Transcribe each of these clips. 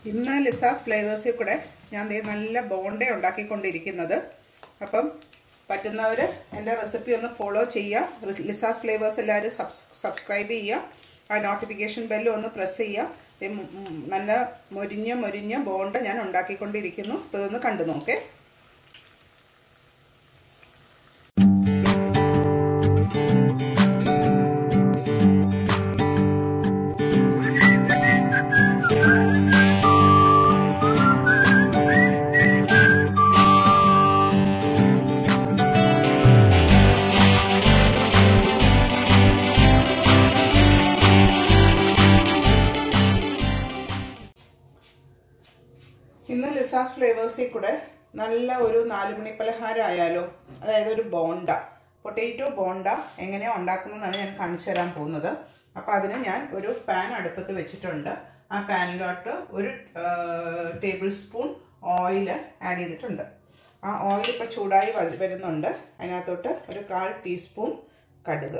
ഇന്ന് ലിസാസ് ഫ്ലേവേഴ്സിൽ കൂടെ ഞാൻ ദേ നല്ല ബോണ്ട ഉണ്ടാക്കിക്കൊണ്ടിരിക്കുന്നത് അപ്പം പറ്റുന്നവർ എൻ്റെ റെസിപ്പി ഒന്ന് ഫോളോ ചെയ്യുക ലിസാസ് ഫ്ലേവേഴ്സ് എല്ലാവരും സബ്സ്ക്രൈബ് ചെയ്യുക ആ നോട്ടിഫിക്കേഷൻ ബെല്ലും ഒന്ന് പ്രസ് ചെയ്യുക ദേ മ് മ് നല്ല മൊരിഞ്ഞ മൊരിഞ്ഞ ബോണ്ട ഞാൻ ഉണ്ടാക്കിക്കൊണ്ടിരിക്കുന്നു അപ്പോൾ ഇതൊന്ന് കണ്ടു നോക്കേ ഇന്ന് ലിസാസ് ഫ്ലേവേഴ്സിൽ കൂടെ നല്ല ഒരു നാലുമണി പലഹാരം ആയാലോ അതായത് ഒരു ബോണ്ട പൊട്ടേറ്റോ ബോണ്ട എങ്ങനെയാണ് ഉണ്ടാക്കുന്നതെന്നാണ് ഞാൻ കാണിച്ചു തരാൻ പോകുന്നത് അപ്പോൾ അതിന് ഞാൻ ഒരു പാൻ അടുപ്പത്ത് വെച്ചിട്ടുണ്ട് ആ പാനിലോട്ട് ഒരു ടേബിൾ സ്പൂൺ ഓയിൽ ആഡ് ചെയ്തിട്ടുണ്ട് ആ ഓയിൽ ഇപ്പോൾ ചൂടായി വരുന്നുണ്ട് അതിനകത്തോട്ട് ഒരു കാൽ ടീസ്പൂൺ കടുക്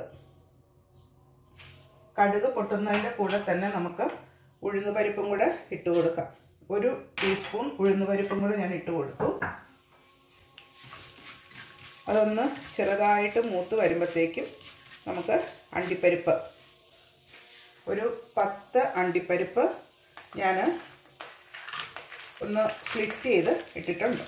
കടുക് പൊട്ടുന്നതിൻ്റെ കൂടെ തന്നെ നമുക്ക് ഉഴുന്ന് പരിപ്പും കൂടെ ഇട്ട് കൊടുക്കാം ഒരു ടീസ്പൂൺ ഉഴുന്ന് പരിപ്പും കൂടെ ഞാൻ ഇട്ട് കൊടുത്തു അതൊന്ന് ചെറുതായിട്ട് മൂത്ത് വരുമ്പോഴത്തേക്കും നമുക്ക് അണ്ടിപ്പരിപ്പ് ഒരു പത്ത് അണ്ടിപ്പരിപ്പ് ഞാൻ ഒന്ന് സ്ലിറ്റ് ചെയ്ത് ഇട്ടിട്ടുണ്ട്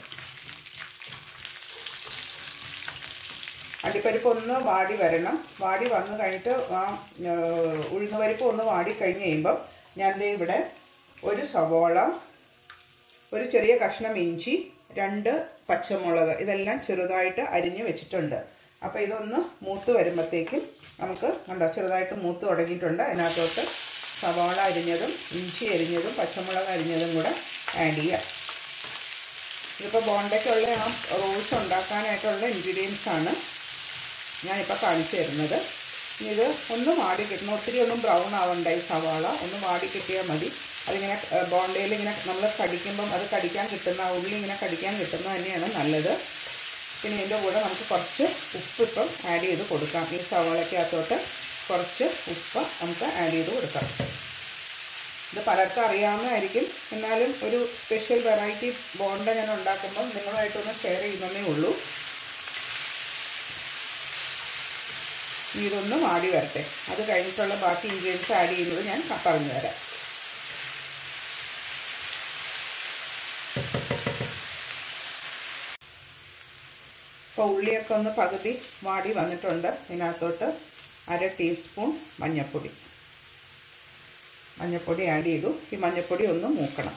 അണ്ടിപ്പരിപ്പ് ഒന്ന് വാടി വരണം വാടി വന്നു കഴിഞ്ഞിട്ട് ആ ഉഴുന്ന് പരിപ്പ് ഒന്ന് വാടി കഴിഞ്ഞ് കഴിയുമ്പം ഞാൻ ദേ ഇവിടെ ഒരു സവോള ഒരു ചെറിയ കഷ്ണം ഇഞ്ചി രണ്ട് പച്ചമുളക് ഇതെല്ലാം ചെറുതായിട്ട് അരിഞ്ഞ് വെച്ചിട്ടുണ്ട് അപ്പോൾ ഇതൊന്ന് മൂത്ത് വരുമ്പോഴത്തേക്കും നമുക്ക് കണ്ടോ ചെറുതായിട്ട് മൂത്ത് തുടങ്ങിയിട്ടുണ്ട് അതിനകത്തോട്ട് സവാള അരിഞ്ഞതും ഇഞ്ചി അരിഞ്ഞതും പച്ചമുളക് അരിഞ്ഞതും കൂടെ ആഡ് ചെയ്യാം ഇതിപ്പോൾ ബോണ്ടയ്ക്കുള്ള ആ റോൾസ് ഉണ്ടാക്കാനായിട്ടുള്ള ഇൻഗ്രീഡിയൻസ് ആണ് ഞാനിപ്പോൾ കാണിച്ചു തരുന്നത് ഇത് ഒന്ന് വാടി കിട്ടണം ഒത്തിരി ഒന്നും ബ്രൗൺ ആവണ്ട ഈ സവാള ഒന്ന് വാടി കിട്ടിയാൽ മതി അതിങ്ങനെ ബോണ്ടയിൽ ഇങ്ങനെ നമ്മൾ കടിക്കുമ്പം അത് കടിക്കാൻ കിട്ടുന്ന ഉള്ളി ഇങ്ങനെ കടിക്കാൻ കിട്ടുന്ന തന്നെയാണ് നല്ലത് പിന്നെ ഇതിൻ്റെ കൂടെ നമുക്ക് കുറച്ച് ഉപ്പ് ഇപ്പം ആഡ് ചെയ്ത് കൊടുക്കാം ഈ സവാളയ്ക്കകത്തോട്ട് കുറച്ച് ഉപ്പ് നമുക്ക് ആഡ് ചെയ്ത് കൊടുക്കാം ഇത് പലർക്കും അറിയാവുന്നതായിരിക്കും എന്നാലും ഒരു സ്പെഷ്യൽ വെറൈറ്റി ബോണ്ട ഞാൻ ഉണ്ടാക്കുമ്പം നിങ്ങളുമായിട്ടൊന്ന് ഷെയർ ചെയ്യുന്നതേ ഉള്ളൂ ഇതൊന്ന് വാടി വരട്ടെ അത് കഴിഞ്ഞിട്ടുള്ള ബാക്കി ഇൻഗ്രീഡിയൻസ് ആഡ് ചെയ്യുന്നത് ഞാൻ പറഞ്ഞു തരാം ഇപ്പോൾ ഉള്ളിയൊക്കെ ഒന്ന് പകുതി വാടി വന്നിട്ടുണ്ട് ഇതിനകത്തോട്ട് അര ടീസ്പൂൺ മഞ്ഞൾപ്പൊടി മഞ്ഞൾപ്പൊടി ആഡ് ചെയ്തു ഈ മഞ്ഞൾപ്പൊടി ഒന്ന് മൂക്കണം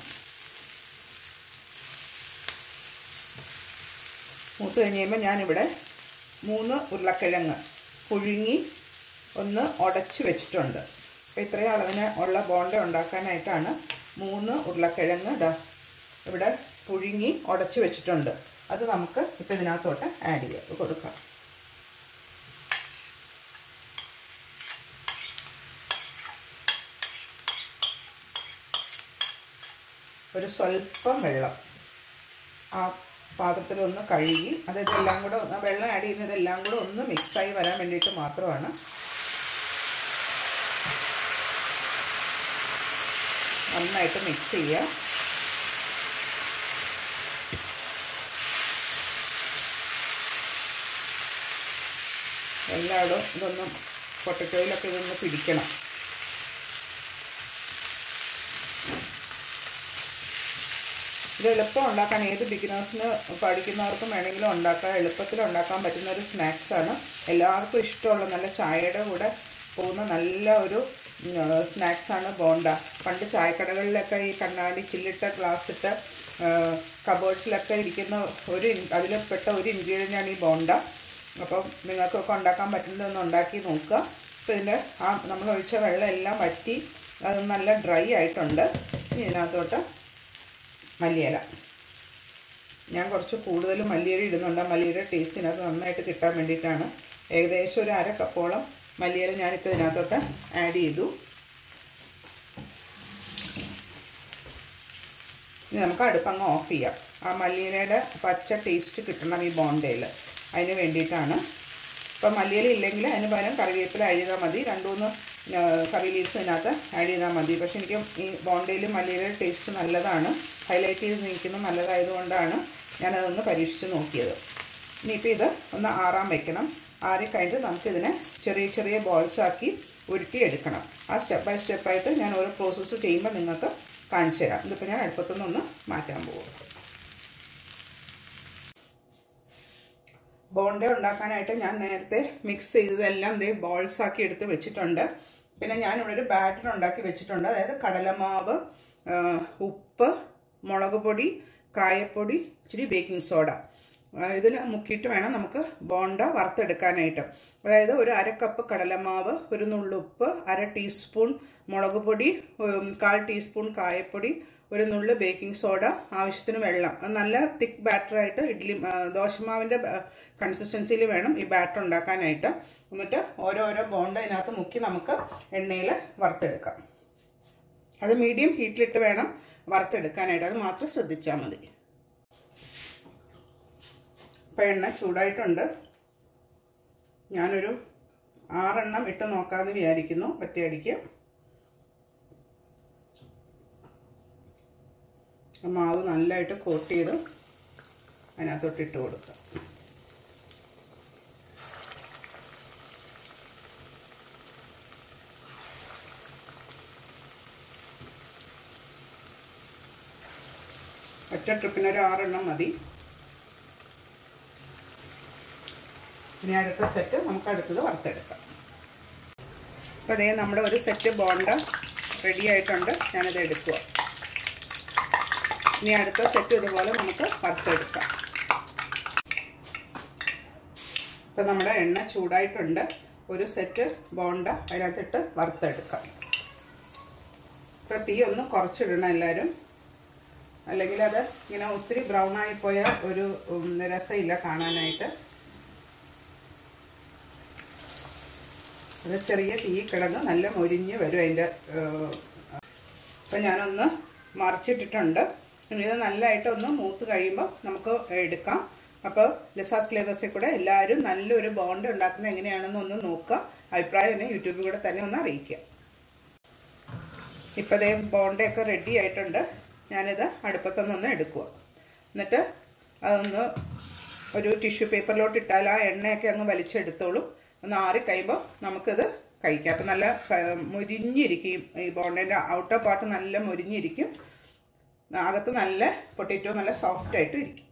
മൂത്ത് കഴിഞ്ഞ് കഴിയുമ്പോൾ ഞാനിവിടെ മൂന്ന് ഉരുളക്കിഴങ്ങ് പുഴുങ്ങി ഒന്ന് ഉടച്ച് വെച്ചിട്ടുണ്ട് അപ്പോൾ ഇത്രയും അളവിന് ഉള്ള ബോണ്ട ഉണ്ടാക്കാനായിട്ടാണ് മൂന്ന് ഉരുളക്കിഴങ്ങ് ഇതാ ഇവിടെ പുഴുങ്ങി ഉടച്ച് വെച്ചിട്ടുണ്ട് അത് നമുക്ക് ഇപ്പോൾ ഇതിനകത്തോട്ട് ആഡ് ചെയ്യാം കൊടുക്കാം ഒരു സ്വല്പം വെള്ളം ആ പാത്രത്തിലൊന്ന് കഴുകി അത് ഇതെല്ലാം കൂടെ ഒന്ന് വെള്ളം ആഡ് ചെയ്യുന്നതെല്ലാം കൂടെ ഒന്ന് മിക്സായി വരാൻ വേണ്ടിയിട്ട് മാത്രമാണ് നന്നായിട്ട് മിക്സ് ചെയ്യുക എല്ലായിടും ഇതൊന്നും പൊട്ടറ്റോയിലൊക്കെ ഇതൊന്ന് പിടിക്കണം ഇത് എളുപ്പം ഉണ്ടാക്കാൻ ഏത് ബിഗിനേഴ്സിന് പഠിക്കുന്നവർക്കും വേണമെങ്കിലും ഉണ്ടാക്കാൻ എളുപ്പത്തിൽ ഉണ്ടാക്കാൻ പറ്റുന്ന ഒരു സ്നാക്സാണ് എല്ലാവർക്കും ഇഷ്ടമുള്ള നല്ല ചായയുടെ കൂടെ പോകുന്ന നല്ല ഒരു സ്നാക്സാണ് ബോണ്ട പണ്ട് ചായക്കടകളിലൊക്കെ ഈ കണ്ണാടി ചില്ലിട്ട ഗ്ലാസ് ഇട്ട കബേർഡ്സിലൊക്കെ ഇരിക്കുന്ന ഒരു അതിൽ പെട്ട ഒരു ഇൻഗ്രീഡിയൻ്റാണ് ഈ ബോണ്ട അപ്പം നിങ്ങൾക്കൊക്കെ ഉണ്ടാക്കാൻ പറ്റുന്നതൊന്ന് ഉണ്ടാക്കി നോക്കുക അപ്പോൾ ഇതിൻ്റെ ആ നമ്മൾ ഒഴിച്ച വെള്ളം എല്ലാം വറ്റി അത് നല്ല ഡ്രൈ ആയിട്ടുണ്ട് ഇനി ഇതിനകത്തോട്ട് മല്ലിയില ഞാൻ കുറച്ച് കൂടുതൽ മല്ലിയില ഇടുന്നുണ്ട് മല്ലിയില ടേസ്റ്റിനകത്ത് നന്നായിട്ട് കിട്ടാൻ വേണ്ടിയിട്ടാണ് ഏകദേശം ഒരു അര കപ്പോളം മല്ലിയില ഞാനിപ്പോൾ ഇതിനകത്തോട്ട് ആഡ് ചെയ്തു ഇനി നമുക്ക് അടുപ്പങ്ങ് ഓഫ് ചെയ്യാം ആ മല്ലിയിലയുടെ പച്ച ടേസ്റ്റ് കിട്ടണം ഈ ബോണ്ടയിൽ അതിന് വേണ്ടിയിട്ടാണ് ഇപ്പം മല്ലിയില ഇല്ലെങ്കിൽ അതിന് പകരം കറിവേപ്പില അഴുതാൽ മതി രണ്ട് മൂന്ന് കറി ലീവ്സ് ഇതിനകത്ത് ആഡ് ചെയ്താൽ മതി പക്ഷെ എനിക്ക് ഈ ബോണ്ടയിലും മല്ലിയിലും ടേസ്റ്റ് നല്ലതാണ് ഹൈലൈറ്റ് ചെയ്ത് നിൽക്കുന്നത് നല്ലതായതുകൊണ്ടാണ് ഞാനതൊന്ന് പരീക്ഷിച്ച് നോക്കിയത് ഇനിയിപ്പോൾ ഇത് ഒന്ന് ആറാൻ വെക്കണം ആറി കഴിഞ്ഞിട്ട് നമുക്കിതിനെ ചെറിയ ചെറിയ ബോൾസ് ആക്കി ഉരുട്ടിയെടുക്കണം ആ സ്റ്റെപ്പ് ബൈ സ്റ്റെപ്പായിട്ട് ഞാൻ ഓരോ പ്രോസസ്സ് ചെയ്യുമ്പോൾ നിങ്ങൾക്ക് കാണിച്ചു തരാം ഇതിപ്പോൾ ഞാൻ അടുപ്പത്തുനിന്നൊന്ന് മാറ്റാൻ പോകും ബോണ്ട ഉണ്ടാക്കാനായിട്ട് ഞാൻ നേരത്തെ മിക്സ് ചെയ്തതെല്ലാം ദേ ബോൾസ് ആക്കി എടുത്ത് വെച്ചിട്ടുണ്ട് പിന്നെ ഞാനിവിടെ ഒരു ബാറ്റർ ഉണ്ടാക്കി വെച്ചിട്ടുണ്ട് അതായത് കടലമാവ് ഉപ്പ് മുളക് പൊടി കായപ്പൊടി ഇച്ചിരി ബേക്കിംഗ് സോഡ ഇതിൽ മുക്കിയിട്ട് വേണം നമുക്ക് ബോണ്ട വറുത്തെടുക്കാനായിട്ട് അതായത് ഒരു അര കപ്പ് കടലമാവ് ഒരു നുള്ളുപ്പ് അര ടീസ്പൂൺ മുളക് പൊടി കാൽ ടീസ്പൂൺ കായപ്പൊടി ഒരു നുള്ളു ബേക്കിംഗ് സോഡ ആവശ്യത്തിന് വെള്ളം നല്ല തിക്ക് ബാറ്ററായിട്ട് ഇഡ്ഡലി ദോശമാവിൻ്റെ കൺസിസ്റ്റൻസിയിൽ വേണം ഈ ബാറ്റർ ഉണ്ടാക്കാനായിട്ട് എന്നിട്ട് ഓരോരോ ബോണ്ട ഇതിനകത്ത് മുക്കി നമുക്ക് എണ്ണയിൽ വറുത്തെടുക്കാം അത് മീഡിയം ഹീറ്റിലിട്ട് വേണം വറുത്തെടുക്കാനായിട്ട് അത് മാത്രം ശ്രദ്ധിച്ചാൽ മതി ഇപ്പം എണ്ണ ചൂടായിട്ടുണ്ട് ഞാനൊരു ആറെണ്ണം ഇട്ട് നോക്കാമെന്ന് വിചാരിക്കുന്നു ഒറ്റയടിക്ക് മാവ് നല്ലതായിട്ട് കോട്ട് ചെയ്ത് അതിനകത്തോട്ട് ഇട്ട് കൊടുക്കുക ഒറ്റ ട്രിപ്പിന് ഒരു ആറെണ്ണം മതി ഇനി അടുത്ത സെറ്റ് നമുക്ക് അടുത്തത് വറുത്തെടുക്കാം അപ്പോൾ അതേ നമ്മുടെ ഒരു സെറ്റ് ബോണ്ട റെഡി ആയിട്ടുണ്ട് ഞാനത് എടുക്കുക ഇനി അടുത്ത സെറ്റ് ഇതുപോലെ നമുക്ക് വറുത്തെടുക്കാം ഇപ്പം നമ്മുടെ എണ്ണ ചൂടായിട്ടുണ്ട് ഒരു സെറ്റ് ബോണ്ട അതിനകത്തിട്ട് വറുത്തെടുക്കാം ഇപ്പം തീ ഒന്ന് കുറച്ചിടണം എല്ലാവരും അല്ലെങ്കിൽ അത് ഇങ്ങനെ ഒത്തിരി ബ്രൗൺ ആയിപ്പോയ ഒരു രസമില്ല കാണാനായിട്ട് അത് ചെറിയ തീ കിടന്ന് നല്ല മൊരിഞ്ഞ് വരും അതിൻ്റെ അപ്പം ഞാനൊന്ന് മറിച്ചിട്ടിട്ടുണ്ട് ഇനി ഇത് നല്ലതായിട്ട് ഒന്ന് മൂത്ത് കഴിയുമ്പോൾ നമുക്ക് എടുക്കാം അപ്പോൾ ലിസാസ് ഫ്ലേവേഴ്സിൽ കൂടെ എല്ലാവരും നല്ലൊരു ബോണ്ട് ഉണ്ടാക്കുന്നത് എങ്ങനെയാണെന്ന് ഒന്ന് നോക്കുക അഭിപ്രായം തന്നെ യൂട്യൂബിൽ കൂടെ തന്നെ ഒന്ന് അറിയിക്കുക ഇപ്പോൾ അതേ ബോണ്ടയൊക്കെ റെഡി ആയിട്ടുണ്ട് ഞാനിത് അടുപ്പത്തുനിന്ന് എടുക്കുക എന്നിട്ട് അതൊന്ന് ഒരു ടിഷ്യൂ പേപ്പറിലോട്ട് ഇട്ടാൽ ആ എണ്ണയൊക്കെ അങ്ങ് വലിച്ചെടുത്തോളും ഒന്ന് ആറി കഴിയുമ്പോൾ നമുക്കിത് കഴിക്കാം അപ്പം നല്ല മുരിഞ്ഞിരിക്കും ഈ ബോണ്ടേൻ്റെ ഔട്ടർ പാർട്ട് നല്ല മുരിഞ്ഞിരിക്കും അകത്ത് നല്ല പൊട്ടറ്റോ നല്ല സോഫ്റ്റ് ആയിട്ടും ഇരിക്കും